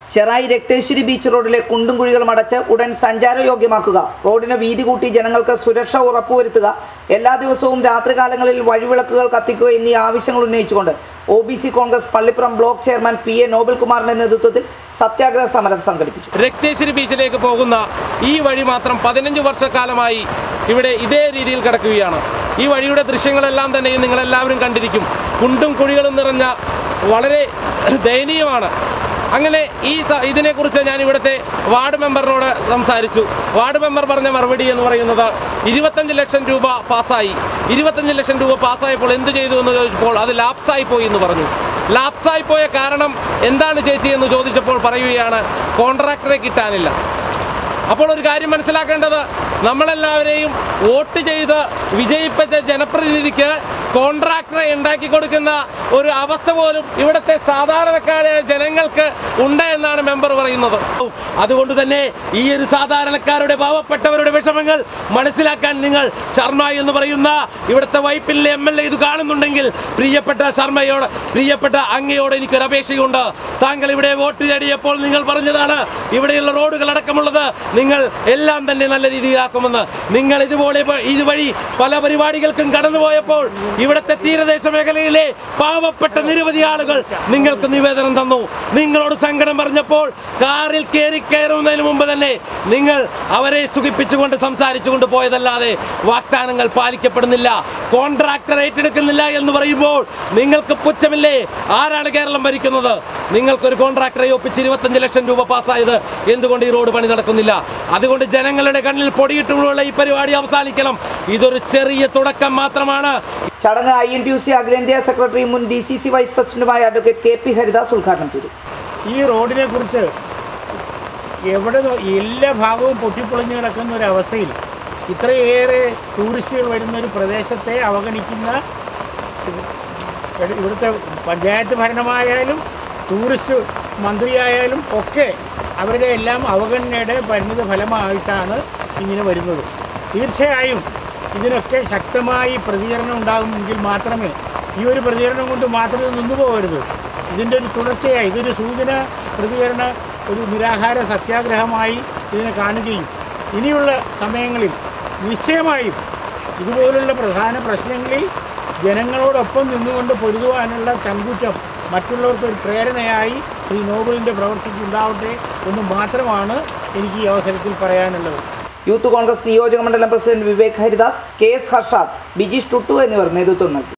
Cherai Rakteshwari beach റോഡിലെ കുണ്ടും കുഴികളും അടച്ച് ഉടൻ സഞ്ചാരയോഗ്യമാക്കുക റോഡിന് വീതി കൂട്ടി ജനങ്ങൾക്ക് സുരക്ഷ ഉറപ്പുവരുത്തുക എല്ലാ ദിവസവും രാത്രികാലങ്ങളിൽ വഴിവിളക്കുകൾ കത്തിക്കുക എന്നീ ആവശ്യങ്ങൾ ഉന്നയിച്ചുകൊണ്ട് O B C Congress Pallippuram block chairman P A നോബൽകുമാറിന്റെ നേതൃത്വത്തിൽ സത്യാഗ്രഹ സമരം സംഘടിപ്പിച്ചു രക്തേശ്വരി ബീച്ചിലേക്ക് പോകുന്ന ഈ വഴി മാത്രം പതിനഞ്ച് വർഷക്കാലമായി ഇവിടെ ഇതേ രീതിയിൽ കിടക്കുകയാണ് ഈ വഴിയുടെ ദൃശ്യങ്ങളെല്ലാം തന്നെ നിങ്ങളെല്ലാവരും കണ്ടിരിക്കും കുണ്ടും കുഴികളും നിറഞ്ഞ വളരെ ദയനീയമാണ് അങ്ങനെ ഈ സ- ഇതിനെക്കുറിച്ച് ഞാൻ ഇവിടുത്തെ വാർഡ് മെമ്പറിനോട് സംസാരിച്ചു വാർഡ് മെമ്പർ പറഞ്ഞ മറുപടി എന്ന് പറയുന്നത് ഇരുപത്തഞ്ച് ലക്ഷം രൂപ പാസ്സായി ഇരുപത്തഞ്ച് ലക്ഷം രൂപ പാസ്സായപ്പോൾ എന്ത് ചെയ്തു എന്ന് ചോദിച്ചപ്പോൾ അത് ലാപ്സായി പോയി എന്ന് പറഞ്ഞു ലാപ്സായി പോയ കാരണം എന്താണ് ചേച്ചി എന്ന് ചോദിച്ചപ്പോൾ പറയുകയാണ് കോൺട്രാക്ടറെ കിട്ടാനില്ല അപ്പോൾ ഒരു കാര്യം മനസ്സിലാക്കേണ്ടത് നമ്മളെല്ലാവരെയും വോട്ട് ചെയ്ത് വിജയിപ്പിച്ച ജനപ്രതിനിധിക്ക് കോൺട്രാക്ടറെ ഉണ്ടാക്കി കൊടുക്കുന്ന ഒരു അവസ്ഥ പോലും ഇവിടുത്തെ സാധാരണക്കാരായ ജനങ്ങൾക്ക് ഉണ്ട് എന്നാണ് മെമ്പർ പറയുന്നത് അതുകൊണ്ട് തന്നെ ഈ ഒരു സാധാരണക്കാരുടെ പാവപ്പെട്ടവരുടെ വിഷമങ്ങൾ മനസ്സിലാക്കാൻ നിങ്ങൾ ശർമ്മ എന്ന് പറയുന്ന ഇവിടുത്തെ വൈപ്പിലെ എം എൽ എ ഇത് കാണുന്നുണ്ടെങ്കിൽ പ്രിയപ്പെട്ട ശർമ്മയോട് പ്രിയപ്പെട്ട അങ്ങയോട് എനിക്കൊരു അപേക്ഷയുണ്ട് താങ്കൾ ഇവിടെ വോട്ട് തേടിയപ്പോൾ നിങ്ങൾ പറഞ്ഞതാണ് ഇവിടെയുള്ള റോഡുകൾ അടക്കമുള്ളത് നിങ്ങൾ എല്ലാം തന്നെ നല്ല രീതിയിലാക്കുമെന്ന് നിങ്ങൾ ഇതുപോലെ ഇപ്പോ ഇതുവഴി പല പരിപാടികൾക്കും കടന്നുപോയപ്പോൾ ഇവിടുത്തെ തീരദേശ മേഖലയിലെ പാവപ്പെട്ട നിരവധി ആളുകൾ നിങ്ങൾക്ക് നിവേദനം തന്നു നിങ്ങളോട് സങ്കടം പറഞ്ഞപ്പോൾ കാറിൽ കയറി കയറുന്നതിന് മുമ്പ് തന്നെ നിങ്ങൾ അവരെ സുഖിപ്പിച്ചുകൊണ്ട് സംസാരിച്ചുകൊണ്ട് പോയതല്ലാതെ വാഗ്ദാനങ്ങൾ പാലിക്കപ്പെടുന്നില്ല കോൺട്രാക്ടർ ഏറ്റെടുക്കുന്നില്ല എന്ന് പറയുമ്പോൾ നിങ്ങൾക്ക് പുച്ഛമില്ലേ ആരാണ് കേരളം ഭരിക്കുന്നത് നിങ്ങൾക്കൊരു കോൺട്രാക്ടറെ ഒപ്പിച്ച് ഇരുപത്തഞ്ച് ലക്ഷം രൂപ പാസ്സായത് എന്തുകൊണ്ട് ഈ റോഡ് പണി നടക്കുന്നില്ല അതുകൊണ്ട് ജനങ്ങളുടെ കണ്ണിൽ പൊടിയിട്ടുള്ള ഈ പരിപാടി അവസാനിക്കണം ഇതൊരു ചെറിയ തുടക്കം മാത്രമാണ് ചടങ്ങ് I N T U C അഖിലേന്ത്യാ സെക്രട്ടറി മുൻ ഡി സി സി വൈസ് പ്രസിഡന്റുമായ അഡ്വക്കേറ്റ് കെ പി ഹരിദാസ് ഉദ്ഘാടനം ചെയ്തു ഈ റോഡിനെ കുറിച്ച് എവിടെ നോ- എല്ലാ ഭാഗവും പൊട്ടിപ്പൊളിഞ്ഞു കിടക്കുന്ന ഒരു അവസ്ഥയിൽ ഇത്രയേറെ ടൂറിസ്റ്റുകൾ വരുന്ന ഒരു പ്രദേശത്തെ അവഗണിക്കുന്ന ഇവിടെ- ഇവിടുത്തെ പഞ്ചായത്ത് ഭരണമായാലും ടൂറിസ്റ്റ് മന്ത്രിയായാലും ഒക്കെ അവരുടെ എല്ലാം അവഗണനയുടെ പരിണിത ഫലമായിട്ടാണ് ഇങ്ങനെ വരുന്നത് തീർച്ചയായും ഇതിനൊക്കെ ശക്തമായി പ്രതികരണം ഉണ്ടാകുമെങ്കിൽ മാത്രമേ ഈ ഒരു പ്രതികരണം കൊണ്ട് മാത്രമേ നിന്നു പോകരുത് ഇതിൻ്റെ ഒരു തുടർച്ചയായി ഇതൊരു സൂചന പ്രതികരണ ഒരു നിരാഹാര സത്യാഗ്രഹമായി ഇതിനെ കാണുകയും ഇനിയുള്ള സമയങ്ങളിൽ നിശ്ചയമായും ഇതുപോലുള്ള പ്രധാന പ്രശ്നങ്ങളിൽ ജനങ്ങളോടൊപ്പം നിന്നുകൊണ്ട് പൊരുതുവാനുള്ള ചങ്കൂറ്റം മറ്റുള്ളവർക്ക് ഒരു പ്രേരണയായി ശ്രീ നോബലിൻ്റെ പ്രവർത്തിക്കുണ്ടാവട്ടെ എന്ന് മാത്രമാണ് എനിക്ക് ഈ അവസരത്തിൽ പറയാനുള്ളത് യൂത്ത് കോൺഗ്രസ് നിയോജക മണ്ഡലം president Vivek Haridas K S Harshad Bijeesh Tutu എന്നിവർ നേതൃത്വം നൽകി